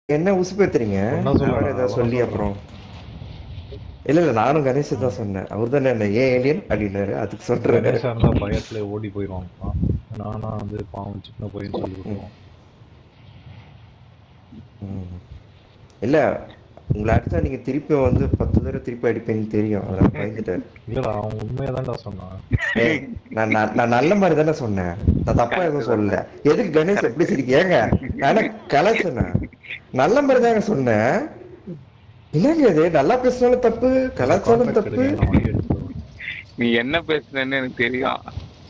என்ன உசுப்பேத்துறீங்க சொன்னா சொல்லலாம், நான் ஏதாவது அவனா சொல்லி சொல்லலாம். அப்புறம் இல்ல இல்ல நானும் கணேஷ் தான் சொன்னேன் அவர் தானே என்ன ஏன் ஏலியன் அப்படின்னாரு அதுக்கு சொல்றேன் கணேஷா இருந்தா பயத்துல ஓடி போயிடுவாங்க நானா வந்து பாவம் சின்ன பையன் சொல்லி விட்டுருவோம் ம். இல்ல உங்களை அடிச்சா நீங்க திருப்பி வந்து பத்து தடவை திருப்பி அடிப்பீங்கன்னு தெரியும் அதனால பயந்துட்டாரு இல்லடா அவன் உண்மையை தான்டா சொன்னான் ஏய், நான் நான் நான் நல்ல மாதிரி தானே சொன்னேன் நான் தப்பா எதுவும் சொல்லல எதுக்கு கணேஷ் எப்படி சிரிக்க ஏங்க நான் கலை சொன்னேன் நல்ல மாதிரி தாங்க சொன்னேன் என்னங்க இது நல்லா பேசினாலும் தப்பு கலாச்சாரம் Contract தப்பு எடுங்க, நான் வண்டி எடுத்துட்டு வரேன். நீ என்ன பேசுனேன்னு எனக்கு தெரியும்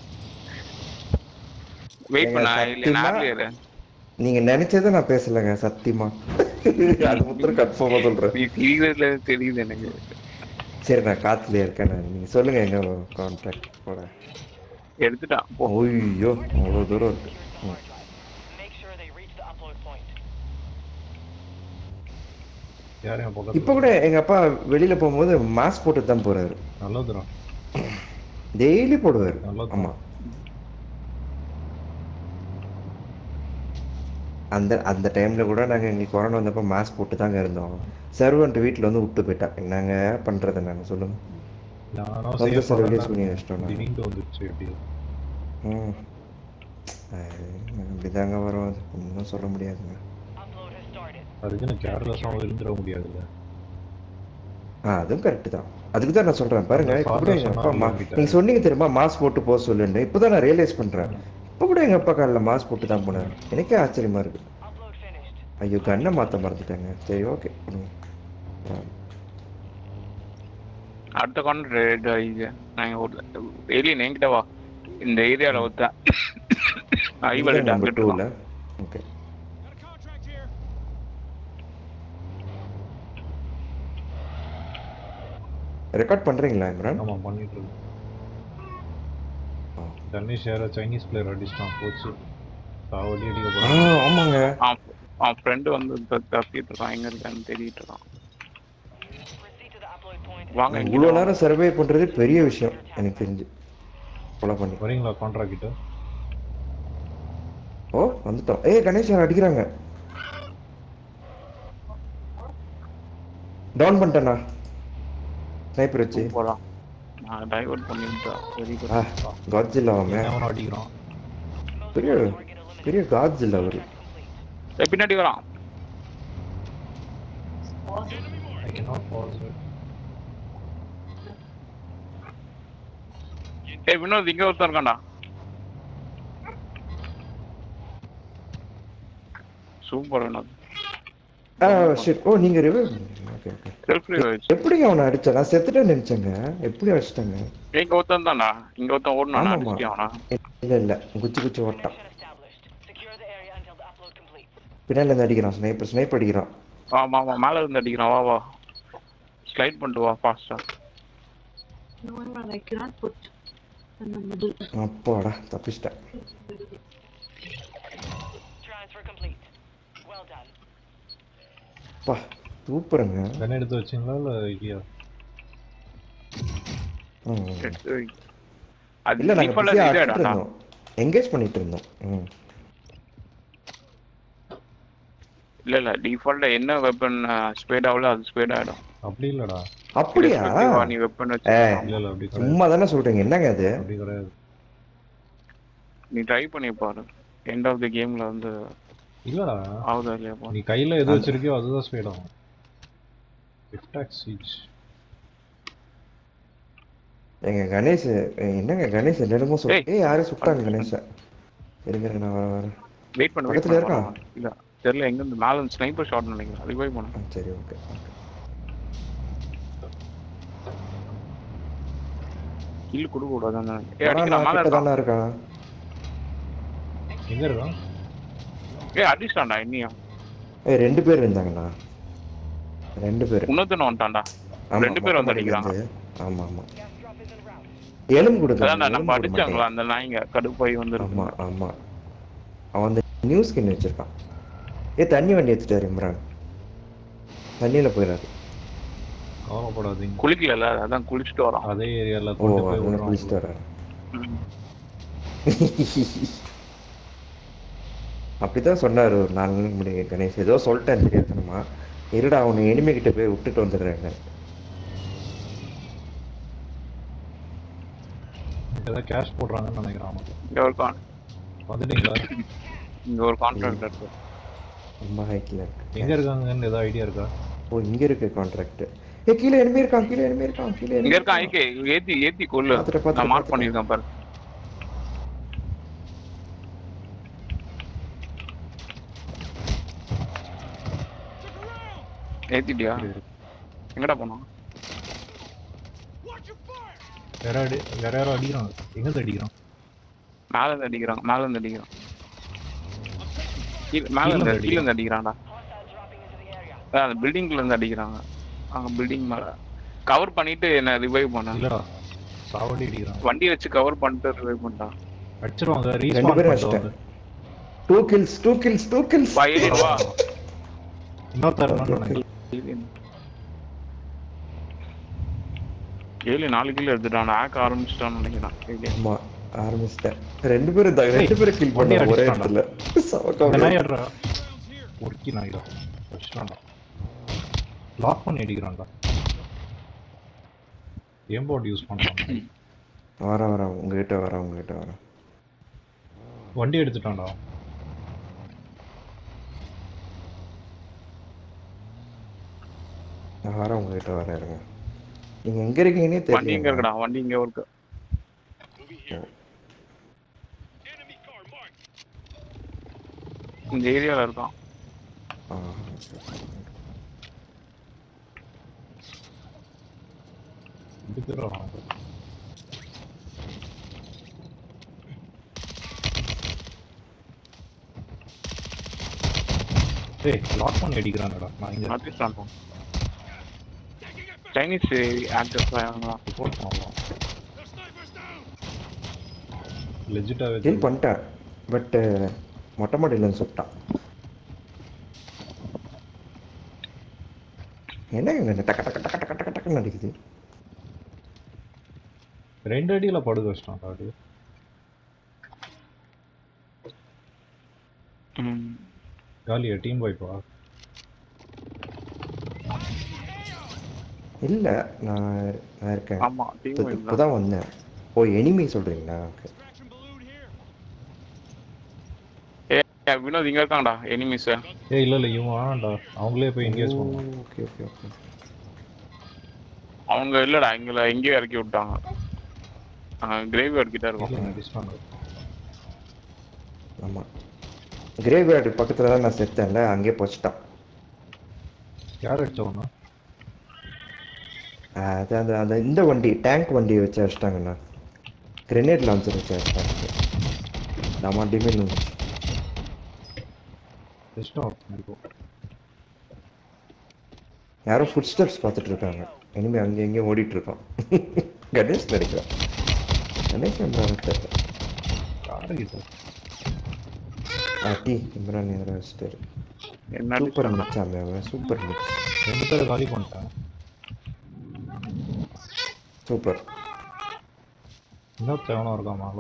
வெயிட் ஏங்க, பண்ண இல்ல சத்தியமா? நான் நீங்க நினைச்சதை நான் பேசலங்க சத்தியமா அது மட்டும் கன்ஃபார்மா சொல்றேன் நீ சிரிக்கிறதுல தெரியுது எனக்கு சரி நான் காத்துலயே இருக்கேன் நான் நீங்க சொல்லுங்க எங்க கான்ட்ராக்ட் போட எடுத்துட்டான் போ ஐயோ அவ்வளவு தூரம் இருக்கு ம். Make sure they reach the upload point. யார் என் இப்ப பக்கத்துல கூட எங்க அப்பா வெளியில போகும்போது மாஸ்க் போட்டு தான் போறாரு நல்லதுடா டெய்லி போடுவாரு நல்லது. ஆமா அந்த அந்த டைம்ல கூட நாங்க எங்களுக்கு கொரோனா வந்தப்ப மாஸ்க் போட்டு தாங்க இருந்தோம் சர்வன்ட் வீட்டுல வந்து விட்டு போயிட்டா என்னங்க பண்றது நாங்க சொல்லுங்க நானும் வந்து safe ஆ சார் release தான் பண்ணி வச்சிட்டோம் நாங்க. திடீர்னு வந்துருச்சு எப்படி ம் அஹ் அப்படிதாங்க வரும் அது ஒன்றும் சொல்ல முடியாதுங்க Upload has started. அதுக்கு நான் கேர்லெஸ்ஸாக இருந்துட முடியாதுல்ல ஆ அதுவும் கரெக்ட் தான் அதுக்கு தான் நான் சொல்றேன் பாருங்க அந்த இப்போ கூட father எங்க அப்பா சொன்னாங்க மா என்கிட்ட. நீங்க சொன்னீங்க தெரியுமா மாஸ்க் போட்டு போக சொல்லுன்னு இப்போதான் நான் ரியலைஸ் பண்றேன் இப்போ கூட எங்க அப்பா காலில் மாஸ்க் போட்டு தான் போனார் எனக்கே ஆச்சரியமா இருக்கு Upload finished. ஐயோ கண்ணை மாத்த மறந்துட்டேங்க சரி ஓகே அடுத்த கான்ட்ராக்ட் இது நான் ஒரு ஏலியன் என்கிட்ட வா இந்த ஏரியால ஒருத்தன் ஐவல் நம்பர் டாக்டர் டூல ஓகே ரெக்கார்ட் பண்றீங்களா இம்ரான் ஆமா பண்ணிட்டு இருக்கேன் ஆ. தனிஷ் யாரோ சைனீஸ் பிளேயர் அடிச்சிட்டான் போச்சு சாவடி அடிக்க ஆ போறான் ஆமாங்க அவன் அவன் ஃப்ரெண்டு வந்து இப்ப தப்பிட்டு இருக்கான் எங்க இருக்கான்னு தேடிட்டு இருக்கான் Proceed to the upload point. வாங்க இங்க இவ்வளவு நேரம் சர்வே பண்றது பெரிய விஷயம் எனக்கு தெரிஞ்சு கொலை பண்ணி வரீங்களா கான்ட்ராக்ட் கிட்ட ஓ வந்துட்டோம் ஏய் கணேஷ் யார் அடிக்கிறாங்க டவுன் பண்ணிட்டேண்ணா ஸ்னைப்பர் வச்சு போலாம் நான் டைவர்ட் பண்ணிட்டேன் வெரி ஆ குட் காட்ஜில்லா அவன் அவனை அடிக்கிறான் பெரிய பெரிய காட்ஜில்லா அவரு ஏய், பின்னாடி வரான் I cannot pause it. ஏய் வினோத் இங்க ஒருத்தன் இருக்கான்டா சூப்பர் வினோத் ஆ ஷிட் ஓ நீங்க review okay okay self revive எப்படிங்க அவனை அடிச்சா நான் செத்துட்டேன்னு நினைச்சேங்க எப்படி அடிச்சிட்டாங்க இங்க ஒருத்தன் தான்டா இங்க ஒருத்தன் ஓடுனா ஆமாமா. அடிச்சிட்டியா அவனா இல்ல இல்ல குச்சி குச்சி ஓட்டான் Mission established. Secure the area until the upload completes. பின்னால இருந்து அடிக்கிறான் ஸ்னைப்பர் ஸ்னைப் அடிக்கிறான் ஆமா ஆமா மேல இருந்து அடிக்கிறான் வா வா ஸ்லைட் பண்ணிட்டு வா ஃபாஸ்டா No, Imran, I cannot put in the middle. அப்பாடா தப்பிச்சிட்டேன் Transfer complete. Well done. அப்பா சூப்பருங்க கன் எடுத்து வச்சிங்களா இல்ல இல்லையா ம். அது இல்ல நாங்க default ஆ பிஸியா இது அடிச்சிட்டு ஆயிடும்டா. இருந்தோம் எங்கேஜ் பண்ணிட்டு இருந்தோம் ம். இல்ல இல்ல டிஃபால்ட்டா என்ன வெப்பன் ஸ்பேட் ஆகல அது ஸ்பேட் ஆயிடும் அப்படி இல்லடா அப்படியா Irrespective ஆ நீ வெப்பன் வச்சு ஏய். இல்ல இல்ல அப்படி கிடையாது சும்மா தானே சொல்றீங்க என்னங்க அது அப்படி கிடையாது நீ ட்ரை பண்ணி பாரு எண்ட் ஆஃப் தி கேம்ல வந்து இல்லடா ஆகுதா இல்லையா பாரு. நீ கையில எது வச்சிருக்கியோ அதுதான் ஸ்பீட் ஆகும் இஃப்டாக் சீச் எங்க கணேஷ் ஏய், என்னங்க கணேஷ் என்னென்னமோ சொல் ஏய். ஏய் யாரும் சுட்டாங்க கணேஷ இருங்க இருங்க, நான் வரேன் வரேன் வெயிட் பண்ணு வெயிட் பக்கத்துல பண்ணு இருக்கா? இல்ல தெரியல எங்க இருந்து மேல இருந்து ஸ்னைப்பர் ஷாட் நினைக்கிறேன் அதுக்கு போய் போனேன் ஆ, சரி ஓகே கில் கொடுக்க கூடாது ஏய் அடிக்கிறான் மேல கிட்ட இருக்கான் தானே இருக்கான் எங்க இருக்கான் ஏய் அடிச்சான்டா இன்னியும் ஏய் ரெண்டு பேர் இருந்தாங்கண்ணா ரெண்டு பேர் இன்னொருத்தன வந்துட்டான்டா ஆமா, ரெண்டு பேர் வந்து மொட்டை அடிக்கிறாங்க. மாடியில இருந்து. ஆமா ஆமா Gas drop is en route. எலும்பு கொடுத்தாங்க அதான் நம்ம எலும்பு கொடுக்க அடிச்சாங்களா மாட்டேன். அந்த நாய்ங்க கடுப்பாய் வந்து ஆமா ஆமா அவன் அந்த நியூ ஸ்கின் வச்சிருக்கான் ஏ தண்ணி வண்டி எடுத்துட்டாரு இம்ரான் தண்ணியில போயிடாது கவலைப்படாதீங்க குளிக்கல அதான் குளிச்சுட்டு வரான் அதே ஏரியால ஓ கொண்டு போய் அவனை விடுறான் குளிச்சுட்டு வர்றாரு ம். அப்படிதான் சொன்னாரு ஒரு நாலு நாளைக்கு முன்னாடி கணேஷ் ஏதோ சொல்லிட்டேன் தெரியாதனமா இருடா அவனை எனிமே கிட்ட போய் விட்டுட்டு வந்துடுறேங்க ஏதாவது கேஷ் போடுறாங்கன்னு நினைக்கிறேன் ஆமா. இங்க ஒரு கான் வந்துட்டீங்களா இங்க ஒரு கான்ட்ராக்ட் இருக்கு ரொம்ப ஹைட்ல இருக்கு எங்க இருக்காங்கன்னு ஏதாவது ஐடியா இருக்கா ஓ இங்க இருக்கு கான்ட்ராக்ட் ஏ கீழே எனிமே இருக்கான் கீழே எனிமே இருக்கான் கீழே enemy இங்க இருக்கான் ஐகே ஏத்தி ஏத்தி கொல்லு பாத்துட்டு, பாத்துட்டு, நான் மார்க் பாத்துட்டு. பண்ணிருக்கேன் பாரு ஏத்திட்டியா எங்கடா போனோம் வேற அடி வேற யாரோ அடிக்கிறாங்க எங்க அடிக்கிறான் மேல இருந்து அடிக்கிறான் மேல இருந்து அடிக்கிறான் கீழ- மேல கீழ இருந்து இருந்து கீழ இருந்து அடிக்கிறான்டா Hostile dropping into the area. அதான் அந்த பில்டிங்ல இருந்து அடிக்கிறாங்க அங்க பில்டிங் மேல கவர் பண்ணிட்டு என்ன ரிவைவ் பண்ண இல்லடா சாவடி அடிக்கிறான் வண்டி வச்சு கவர் பண்ணிட்டு ரிவைவ் பண்ணிட்டான் அடிச்சிருவாங்க ரெண்டு ரீஸ்பான் பேரும் பண்ணிட்டு அடிச்சிட்டேன் two kills two kills two kills வா ஏறி வா இன்னொருத்தர் இருந்தான்னு நினைக்கிறேன் ஏழு நாலு கிலோ எடுத்துட்டான் ஆக்க ஆரம்பிச்சிட்டான்னு நினைக்கிறான் ஏழு. ஆமா ஆரம்பிச்சிட்டேன் ரெண்டு பேரும் தான் ரெண்டு பேரும் கில் ஒண்ணே பண்ண ஒரே அடிச்சிட்டான்டா. இடத்துல அந்த சவக்கம் நாய் ஆடுறா ஒருக்கி நாய்டா அடிச்சிட்டான்டா லாக் பண்ணி அடிக்கிறான்டா ஏம்போர்ட் யூஸ் பண்றான் வரேன் வரேன் உங்ககிட்ட வரேன் உங்ககிட்ட வரேன் வண்டி எடுத்துட்டான்டா நான் வரேன் உங்ககிட்ட வரேன் இருங்க நீங்க எங்க இருக்கீங்கன்னே வண்டி எங்க தெரியல இருக்குடா வண்டி இங்க இருக்கு இந்த ஏரியால இருக்கான் ஆ, எடுத்துறான் ஏய் லாக் பண்ணி அடிக்கிறானடா நான் இங்க மாத்திட்டான் சைனீஸ் ஆக்டர்ஸ் ரிப்போர்ட் பண்ணலாம் லெஜிட்டாவே கில் பண்ணிட்டேன் பட் மொட்டை மாடியிலன்னு சொல்லிட்டான் என்னங்க இந்த டக்க டக்க டக்க டக்க டக்க டக்குன்னு அடிக்குது ரெண்டு அடியில படுக்க வச்சிட்டான் அது காலியா டீம் பாய்ப்பா இல்ல நான் நான் இருக்கேன் ஆமா டீம் இப்ப- இப்பதான் வந்தேன் ஓ எனிமி சொல்றீங்களா Okay. வினோத் இங்க இருக்காங்கடா எனிமிஸ் ஏய் இல்ல இல்ல இவன் வேணாம்டா அவங்களே போய் எங்கேஜ் பண்ணுவான் ஓகே ஓகே ஓகே அவங்க இல்லடா எங்களை எங்கேயோ இறக்கி விட்டாங்க கிரேவி கிட்ட இருக்கோம் இல்ல அடிச்சிட்டாங்க ஆமா கிரேவ் யார்டு பக்கத்துல தான் நான் செத்தேன்ல அங்கேயே போச்சுட்டான் யார் அடிச்சவனா அது அந்த அந்த இந்த வண்டி டேங்க் வண்டியை வச்சு அடிச்சிட்டாங்கண்ணா கிரெனேட் லான்ச்சர் வச்சு அடிச்சிட்டாங்க நம்ம டிமில் இருந்துச்சு இஷ்டம் இருக்கும் யாரோ ஃபுட் ஸ்டெப்ஸ் பார்த்துட்டு இருக்காங்க இனிமே அங்கே எங்கேயும் ஓடிட்டு இருக்கோம் கணேஷ் நினைக்கிறேன் கணேஷ் இம்ரான் தெரியல யாருக்கிட்ட ஆ டி இம்ரான் எதிராக வச்சுட்டாரு என்ன சூப்பர் அடிச்சான்டா? மிக்ஸ் அந்த அவன் சூப்பர் மிக்ஸ் ரெண்டு பேரை காலி பண்ணிட்டேன் சூப்பர் இன்னும் தேவனா இருக்கான் மேல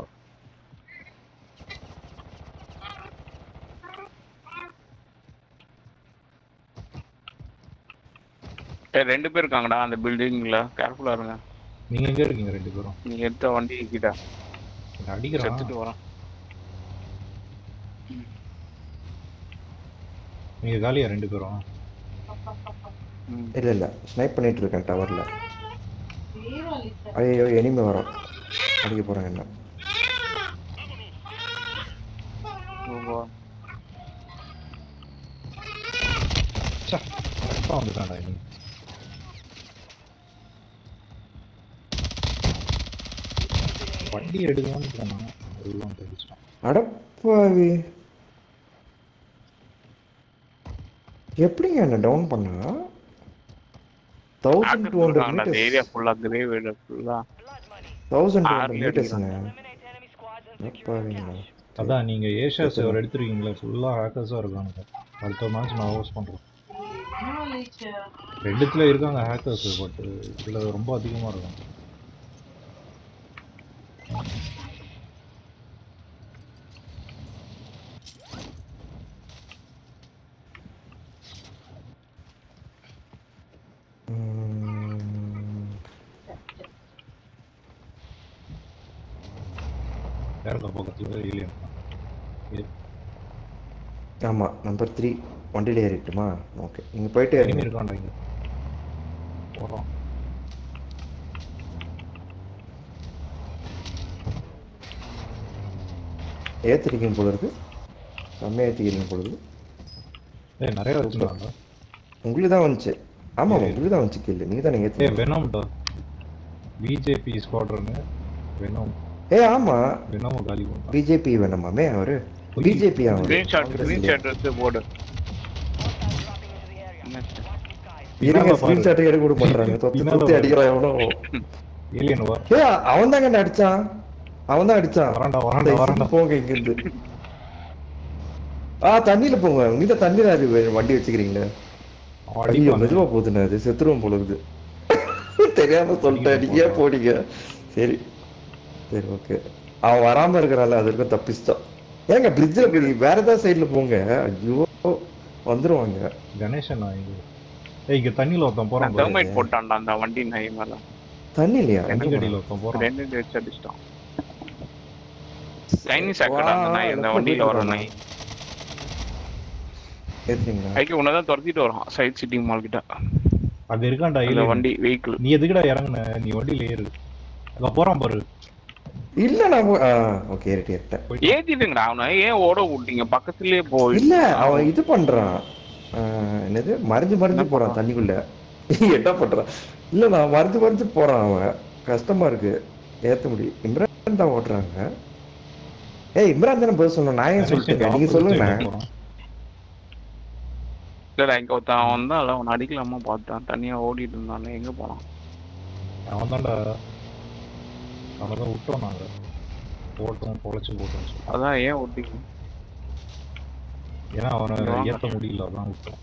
ஏய், ரெண்டு பேர் இருக்காங்கடா அந்த பில்டிங்ல கேர்ஃபுல்லா இருங்க நீங்க எங்க இருக்கீங்க ரெண்டு பேரும் நீங்க எடுத்த வண்டி கிட்ட இங்க அடிக்கிறான் செத்துட்டு வரோம் நீங்க காலியா ரெண்டு பேரும் ம். இல்ல இல்ல ஸ்னைப் பண்ணிட்டு இருக்கேன் டவர்ல Zero liter. ஐயோ எனிமே வரும் அடிக்க போறேன் என்ன ஓ, கரெக்டா வந்துட்டான்டா நீ வண்டி எடுக்கலாம்னு போனான் அதுதான் தெரிஞ்சிட்டான் அடப்பாவி எப்படிங்க என்ன டவுன் பண்ணா தௌசண்ட் ஆக்டர்ஸ் டூ ஹண்ட்ரட் இருக்காங்கடா அந்த ஏரியா மீட்டர்ஸ் ஃபுல்லா கிரேவ் ஃபுல்லா Blood money. தௌசண்ட் டூ ஆறுல ஹண்ட்ரட் மீட்டர்ஸ்ங்க Eliminate enemy squads and secure the அடப்பாவிங்களா cache. அதான் நீங்க ஏஷியா சேவர் எடுத்துருக்கீங்களா ஃபுல்லா ஹேக்கர்ஸா இருக்கானுங்க அடுத்த மேட்ச் நான் ஹோஸ்ட் பண்றேன் Zero liter. ரெண்டுத்துல இருக்காங்க ஹேக்கர்ஸ் பட் இதுல ரொம்ப அதிகமா இருக்கும் யாருக்கா பக்கத்துல ஏலியன் ஆமா நம்பர் த்ரீ வண்டியில ஏறிட்டுமா ஓகே நீங்க போயிட்டே எனிமி இருங்க இருக்கான்டா இங்க போறோம் ஏத்திருக்கீங்க போல இருக்கு செம்மையா ஏத்திக்கிறீங்க போல இருக்கு ஏய் நிறைய வச்சுருக்காங்க உங்களுக்கு தான் வந்துச்சு ஆமா உங்களுக்கு தான் வந்துச்சு கில்லு நீங்க தானே ஏய் ஏத்தி வெனம்டா பிஜேபி ஸ்குவாட்ரன் வெனம் ஏ ஆமா வெனம் காலி பண்ணா பிஜேபி வேணுமாமே அவரு பிஜேபி அவரு ஸ்கிரீன்ஷாட் ஸ்கிரீன்ஷாட் எடுத்து போடு இருங்க பின்னால பாரு. ஸ்கிரீன்ஷாட் எடுக்க கூட பண்றாங்க தொத்து பின்னால தொத்தி பாரு. அடிக்கிறான் எவனோ ஏலியன் வா ஏ அவன் தாங்க அடிச்சான் அவன் தான் அடிச்சான் வரான்டா வரான்டா வரான்டா போங்க இங்க இருந்து ஆ தண்ணியில போங்க நீங்க தண்ணியில அது வண்டி வச்சுக்கிறீங்களே அவன் ஐயோ அடிப்பான் மெதுவா போகுதுண்ணே அது செத்துருவோம் போல இருக்குது தெரியாம சொல்லிட்டேன் நீங்க ஏன் போனீங்க சரி சரி ஓகே அவன் வராம இருக்கிறாள் அது இருக்கும் தப்பிச்சிட்டான் ஏங்க பிரிட்ஜில் போய் வேற ஏதாவது சைடுல போங்க ஐயோ வந்துருவாங்க கணேசன் நான் இங்க ஏய் இங்க தண்ணியில ஒருத்தன் போறான் பாரு. டெர்மைட் போட்டான்டா அந்த வண்டி நாய் மேல தண்ணி இல்லையா தண்ணி கடியில ஒருத்தன் போறான் ரெண்டு வச்சு அடிச்சிட்டான் சைனீஸ் ஆக்கடா அந்த நாய் அந்த வண்டியில வர நாய் ஏத்துறீங்களா ஐக்கு உன்னதான் துரத்திட்டு வரான் சைட் சிட்டி மால் கிட்ட அது இருக்கான்டா அந்த ஏலியன் வண்டி வெஹிக்கிள் நீ எதுக்குடா இறங்குன நீ வண்டியில ஏறு அங்க போறான் பாரு இல்ல நான் போ- ஆ ஓகே ஏறிட்டு ஏறிட்டேன் போயிட்டு ஏத்திட்டுங்கடா அவனை ஏன் ஓட விட்டீங்க பக்கத்துலயே போய் இல்ல அவன் இது பண்றான் ஆ, என்னது மறைஞ்சு மறைஞ்சு என்ன போறான் தண்ணிக்குள்ள என்ன பண்றான் இல்ல நான் மறைஞ்சு மறைஞ்சு போறான் அவன் கஷ்டமா இருக்கு ஏத்த முடியும் இம்ரான் தான் ஓட்டுறாங்க ஏய் இம்ரான் தானே பதில் சொல்லணும் நான் ஏன் சொல்லிட்டேன் நீங்க சொல்லுங்க போறான். இல்லடா இங்க ஒருத்தன் அவன் வந்தான் அவன் அடிக்கலாமா பார்த்தான் தனியா ஓடிட்டு இருந்தானே எங்க போனான் அவன் தான்டா அவனை தான் விட்டோம் நாங்க போட்டோம் பொழைச்சு போட்டோம் சொல்லி. அதான் ஏன் ஓட்டிங்க ஏன்னா அவனை வாங்க. ஏத்த முடியல அதான் விட்டோம்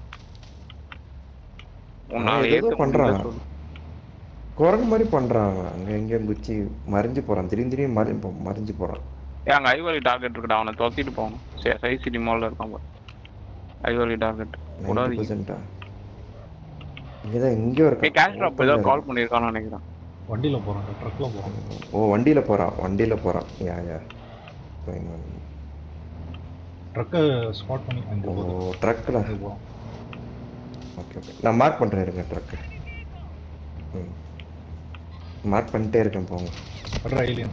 உன்னால ஏதோ ஏத்த பண்றான். முடியல சொல்லு. குரங்கு மாதிரி பண்றான் அவன் அங்க எங்க குச்சி மறைஞ்சு போறான் திரும்பி திரும்பி மறை மறைஞ்சு போறான் ஏய், அங்க ஐவரி டார்கெட் இருக்குடா அவனை துரத்திட்டு போகணும் சரி சை சிட்டி மால்ல இருக்கான் பாரு ஐவரி டார்கெட் நைன்டி கூடாது பர்சன்டா இங்கதான் இங்கேயும் ஏய் கேஷ் ட்ராப் ஏதோ இருக்கான் கால் பண்ணிருக்கான்னு நினைக்கிறேன் வண்டியில போறான் ட்ரக்ல போறான் ஓ வண்டியில போறான் வண்டியில போறான் யா யா Fine, fine. ட்ரக்கை ஸ்பாட் பண்ணி அங்க ஓ போகுது ட்ரக்ல அங்க போறான் ஓகே ஓகே நான் மார்க் பண்றேன் இருங்க ட்ரக்கு ம் மார்க் பண்ணிட்டே இருக்கேன் போங்க படுறா ஏலியன்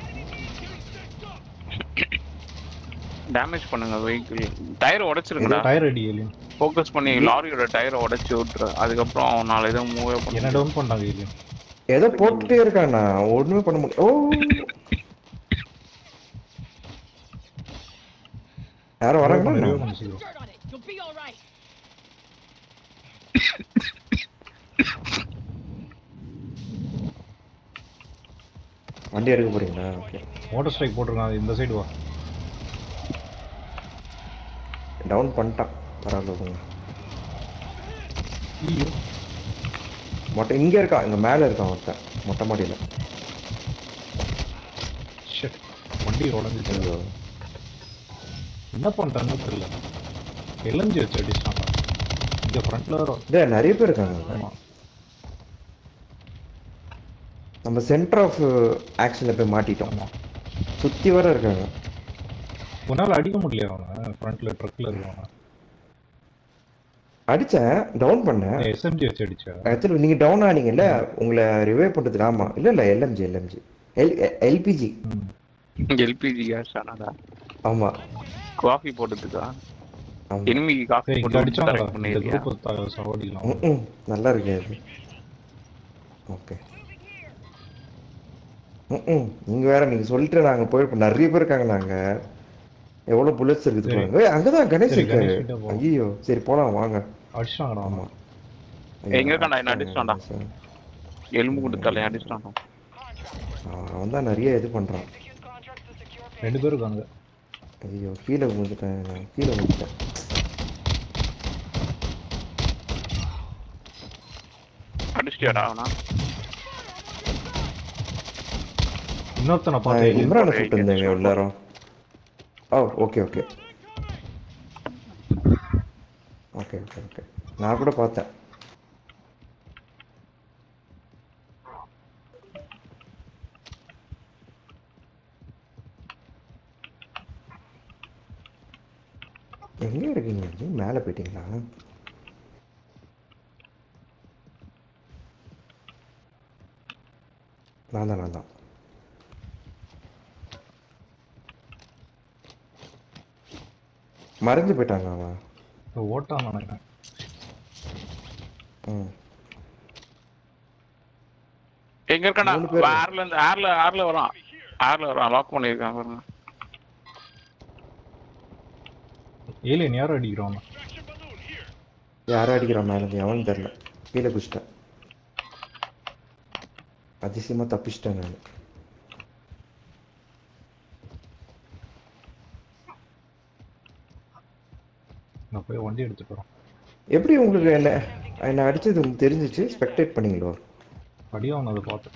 டேமேஜ் பண்ணுங்க வெஹிக்கிள் டயர் உடைச்சிருங்கடா டயர் அடி ஏலியன் ஃபோக்கஸ் பண்ணி லாரியோட டயரை உடைச்சு விட்டுரு அதுக்கப்புறம் அவனால எதுவும் மூவே பண்ண என்ன டவுன் பண்ணாங்க ஏலியன் ஏதோ போட்டுட்டே இருக்கான் நான் ஒண்ணுமே பண்ண முடியல ஓ யாரும் வராங்களா நிறைய என்ன? கொஞ்சம் சீக்கிரம் Dirt on it. You'll be all right. வண்டி எடுக்க போறீங்களா ஓகே மோட்டர் ஸ்ட்ரைக் போட்டிருக்கான் அது இந்த சைடு வா டவுன் பண்ணிட்டான் பரவாயில்ல விடுங்க ஐயோ மொட்டை இங்க இருக்கான் இங்க மேல இருக்கான் ஒருத்தன் மொட்டை மாடியில ஷிட் வண்டி உடஞ்சிச்சு ஐயோ என்ன பண்ணிட்டான்னு தெரியல எலஞ்சி வச்சு அடிச்சிட்டாங்க இங்க ஃப்ரண்ட்ல இதே நிறைய பேர் இருக்காங்க அங்க. ஆமா நம்ம சென்டர் ஆஃப் ஆக்ஷன்ல போய் மாட்டிட்டோம் ஆமா சுத்தி வர இருக்காங்க உன்னால அடிக்க முடியல அவனை ஃப்ரண்ட்ல ட்ரக்ல இருக்காங்க அடிச்சேன் டவுன் பண்ணேன் எஸ்எம்ஜி வச்சு அடிச்சா ஆக்சுவலி நீங்க டவுன் ஆனீங்கல்ல உங்களை ரிவைவ் பண்றதுக்கு ஆமா இல்ல இல்ல எல்எம்ஜி எல்எம்ஜி எல் எல்பிஜி ம். எல்பிஜி கேஸ் ஆனாடா ஆமா காஃபி போட்டதுக்கா ஆமா எனிமிக்கு காஃபி ஏய், இங்க போட்டு அடிச்சாங்கடா கரெக்ட் இந்த பண்ணிருக்கியா குரூப் சரவடிக்கலாம் ம்ம். நல்லா இருக்கு அது ஓகே ம்ம். நீங்க வேற நீங்க சொல்லிட்டு நாங்க போயிருப்போம் நிறைய பேர் இருக்காங்க நாங்க எவ்வளவு புல்லட்ஸ் இருக்குது சரி. பாருங்க ஏய், அங்கதான் கணேஷ் சரி, இருக்காரு கணேஷ் கிட்ட போலாம். ஐயோ சரி போலாம் வாங்க அடிச்சிட்டாங்கடா ஆமா ஆமா எங்க இருக்கான்டா? என்ன அடிச்சிட்டான்டா? எலும்பு கொடுத்து தலை அடிச்சிட்டான் அவன் தான் நிறைய இது பண்றான் Execute contracts to secure ரெண்டு பேர் இருக்காங்க ஐயோ கீழே விழுந்துட்டேன் நான் கீழே விழுந்துட்டேன் அடிச்சிட்டியாடா அவனா இன்னொருத்தனை நான் பார்த்தேன் இம்ரானை போட்டு சுட்டு இருந்தேங்க எல்லாரும் ஓ okay okay okay okay okay நான் கூட பார்த்தேன் நான் தான் நான் தான் மறைஞ்சு போயிட்டாங்க அவன் இப்போ ஓட்டான் நினைக்கிறேன் ம் எங்க இருக்கானா மூணு பேரு. ஆர்ல இருந்து ஆர்ல ஆர்ல வரான் ஆர்ல வரான் லாக் பண்ணிருக்கான் பாருங்க ஏலியன் யாரும் அடிக்கிறான் யாரும் அடிக்கிறான் மேலே எவனும் தெரில கீழே குச்சிட்டேன் அதிசயமா தப்பிச்சிட்டேன் நான் நான் போய் வண்டி எடுத்துட்டு வரேன் எப்படி உங்களுக்கு என்ன என்ன அடிச்சது உங்களுக்கு தெரிஞ்சிச்சு ஸ்பெக்டேட் பண்ணீங்களோ அடியானதை பார்த்து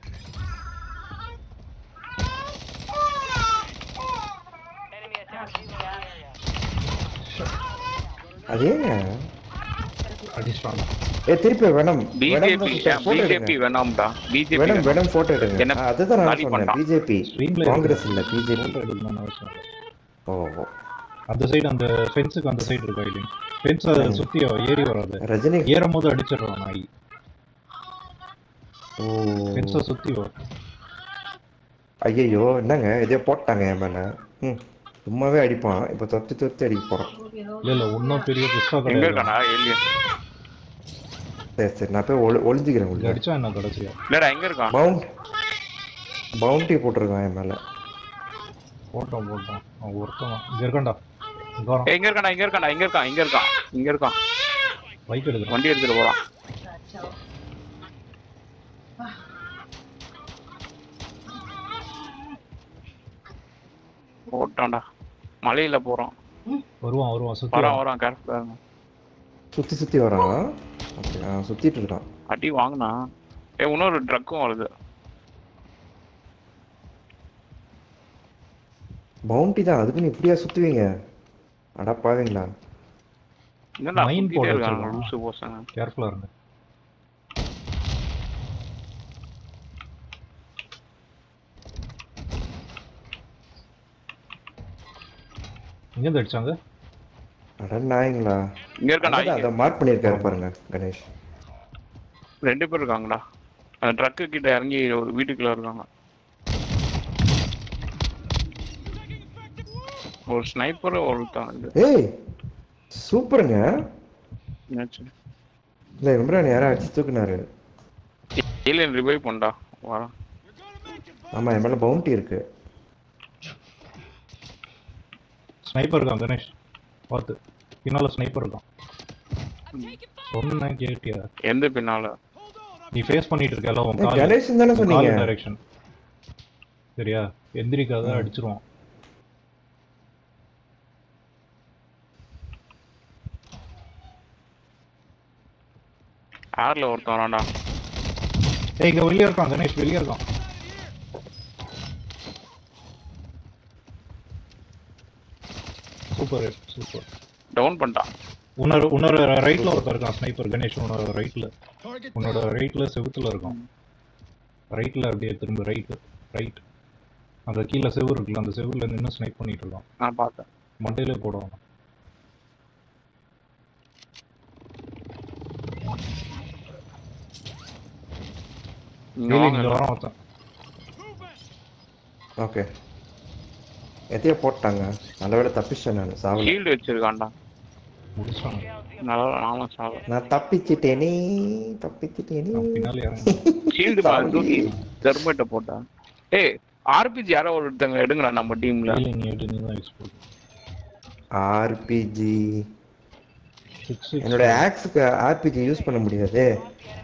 அது ஏங்க அடிச்சிட்டாங்க ஏ திருப்பி வேணாம் பிஜேபி போட்டோ பிஜேபி எடுங்க வேணாம்டா பிஜேபி வேணும் வேணும் போட்டோ எடுங்க என்ன ஆ, அதுதான் நான் காலி சொன்னேன் பண்ணான். பிஜேபி ஸ்க்ரீன்ல காங்கிரஸ் இல்ல பிஜேபி ஃபோட்டோ எடுக்கணும்னு அவசியம் இல்லை. ஓ ஓ. அந்த சைடு அந்த ஃபென்ஸுக்கு அந்த சைடு இருக்கா இல்லையா ஃபென்ஸ் அதை சுத்தி ஏறி வராது ரஜினி ஏறும் போது அடிச்சிடுறான் நாய் ஓ ஃபென்ஸை சுத்தி வரும் ஐயோ என்னங்க இதே போட்டாங்க என் மேல ம் சும்மாவே அடிப்பான் இப்போ தொத்தி தொத்தி அடிக்க போறான் இல்ல இல்ல இன்னும் பெரிய புஷ்பா எங்க கிடையாது இருக்கானா ஏலியன் சரி சரி நான் போய் ஒளி ஒளிஞ்சுக்கிறேன் இங்க உள்ள அடிச்சா என்ன கடைசியா இல்லடா எங்க இருக்கான் பவுண்ட் பவுண்டி போட்டிருக்கான் என் மேல போட்டோம் போட்டோம் அவன் ஒருத்தன் இங்க இருக்கான்டா இங்க வரான் எங்க இருக்கானா இங்க இருக்கானா இங்க இருக்கான் இங்க இருக்கான் இங்க இருக்கான் பைக் எடுக்கிறான் வண்டி எடுத்துட்டு போறான் போட்டான்டா மலையில போறோம் வருவான் வருவான் சுத்தி வரான் வரான். வரான் கேர்ஃபுல்லா இருங்க சுத்தி சுத்தி வரான் ஓகே ஆ சுத்திட்டு இருக்கான் அடி வாங்கினா ஏ இன்னொரு ட்ரக்கும் வருது பவுண்டி தான் அதுக்குன்னு இப்படியா சுத்துவீங்க அடா பாவீங்களா என்னடா Mine சுத்திட்டே போட்டு இருக்காங்க வச்சிருக்கான். லூசு பசங்க கேர்ஃபுல்லா இருங்க எங்க இருந்து அடிச்சாங்க அட நாயங்களா இங்க இருக்கானா அதான் அதை மார்க் பண்ணியிருக்காரு பாருங்க கணேஷ் ரெண்டு பேர் இருக்காங்கடா அந்த ட்ரக்கு கிட்ட இறங்கி ஒரு வீட்டுக்குள்ள இருக்காங்க ஒரு ஸ்னைப்பர் ஒருத்தன் இது ஏய் சூப்பருங்க என்னாச்சு இல்ல இம்ரான் யாரோ அடிச்சு தூக்குனாரு ஏலியன் ரிவைவ் பண்ணா வரான் ஆமா என் மேல பவுண்டி இருக்கு ஸ்னைப்பர் இருக்கான் கணேஷ் பார்த்து பின்னால ஸ்னைப்பர் இருக்கான் சொன்னேன் கேட்டியா எந்த பின்னால நீ ஃபேஸ் பண்ணிட்டு இருக்கல உன் ஏய், கால் கணேஷ் தானே சொன்னீங்க டைரக்ஷன் சரியா எந்திரிக்காத அடிச்சிருவான் ஏர்ல ஒருத்தன் வரான்டா ஏய் இங்க வெளிய இருக்கான் கணேஷ் வெளிய இருக்கான் சூப்பர் சூப்பர் டவுன் பண்ணிட்டான் உன்னோட உன்னோட ரைட்ல ஒருத்தர் இருக்கான் ஸ்னைப்பர் கணேஷ் உன்னோட ரைட்ல உன்னோட ரைட்ல செவுத்துல இருக்கான் ரைட்ல அப்படியே திரும்ப ரைட் ரைட் அந்த கீழே செவுரு இருக்குல்ல அந்த செவுருல நின்னு ஸ்னைப் பண்ணிட்டு இருக்கான் நான் பார்த்தேன் மண்டையிலே போடுவான் இங்க டெய்லி வாங்க இங்க வரான் ஒருத்தன் ஓகே எதையோ போட்டாங்க நல்ல வேளை தப்பிச்சேன் நான் சாவல ஷீல்டு வச்சிருக்கான்டா முடிச்சான் நல்லா நானும் சாவ நான் தப்பிச்சிட்டேனே தப்பிச்சிட்டேனே நான் பின்னாலே இறங்கி ஷீல்டு தூக்கி தெர்மேட்ட போட்டா ஏய் ஆர்பிஜி யாரோ ஒருத்தங்க எடுங்கடா நம்ம டீம்ல டெய்லி நீ எடுத்து நீ தான் எக்ஸ்போர்ட் ஆர்பிஜி சிக்ஸ் என்னோட ஆக்ஸுக்கு ஆர்பிஜி யூஸ் பண்ண முடியாது